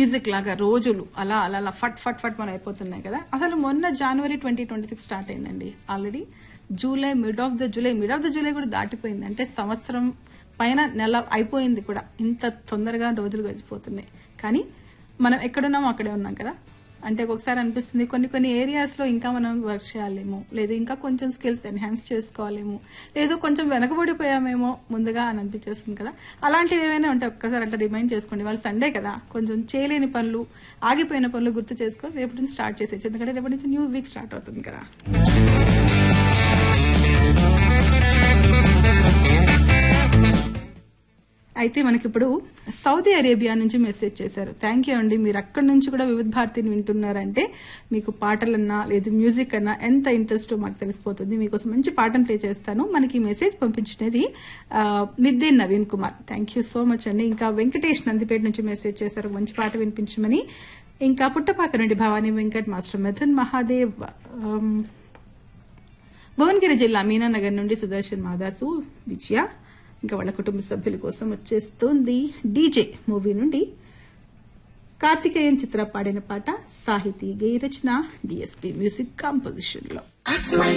music లాగా రోజులు అలా అలా అలా ఫట్ ఫట్ ఫట్ మన అయిపోతున్నాయి కదా అసలు మొన్న జనవరి ట్వంటీ ట్వంటీ సిక్స్ స్టార్ట్ అయిందండి already July mid of the July mid of the July కూడా దాటిపోయింది అంటే సంవత్సరం పైన నెల అయిపోయింది కూడా ఇంత తొందరగా రోజులు గడిచిపోతున్నాయి కానీ మనం ఎక్కడున్నామో అక్కడే ఉన్నాం కదా అంటే ఒక్కొక్కసారి అనిపిస్తుంది కొన్ని కొన్ని ఏరియాస్ లో ఇంకా మనం వర్క్ చేయాలేమో లేదు ఇంకా కొంచెం స్కిల్స్ ఎన్హాన్స్ చేసుకోవాలేమో లేదు కొంచెం వెనకబడిపోయామేమో ముందుగా అని అనిపించేస్తుంది కదా అలాంటివి ఏమైనా ఉంటే ఒక్కసారి అట్లా రిమైండ్ చేసుకోండి వాళ్ళు సండే కదా కొంచెం చేయలేని పనులు ఆగిపోయిన పనులు గుర్తు చేసుకొని రేపటి నుంచి స్టార్ట్ చేసేయచ్చు ఎందుకంటే రేపటి నుంచి న్యూ వీక్ స్టార్ట్ అవుతుంది కదా అయితే మనకిప్పుడు సౌదీ అరేబియా నుంచి మెసేజ్ చేశారు థ్యాంక్ యూ అండి మీరు అక్కడి నుంచి కూడా వివిధ భారతిని వింటున్నారంటే మీకు పాటలన్నా లేదు మ్యూజిక్ అన్నా ఎంత ఇంట్రెస్ట్ మాకు తెలిసిపోతుంది మీకోసం మంచి పాటను ప్లే చేస్తాను మనకి ఈ మెసేజ్ పంపించినది ఆ, మిద్దెన్ Naveen Kumar thank you so much అండి ఇంకా వెంకటేష్ నందిపేట నుంచి మెసేజ్ చేశారు మంచి పాట వినిపించమని ఇంకా పుట్టపాక నుండి భవానీ వెంకట్ మాస్టర్ మిథున్ మహాదేవ్ ఆమ్, భువనగిరి జిల్లా మీనానగర్ నుండి సుదర్శన్ మాదాసు విజయ ఇంకా వాళ్ళ కుటుంబ సభ్యుల కోసం వచ్చేస్తోంది డీజే మూవీ నుండి కార్తికేయన్ చిత్ర పాడిన పాట సాహితీ గేయ రచన డిఎస్పి మ్యూజిక్ కాంపోజిషన్ లో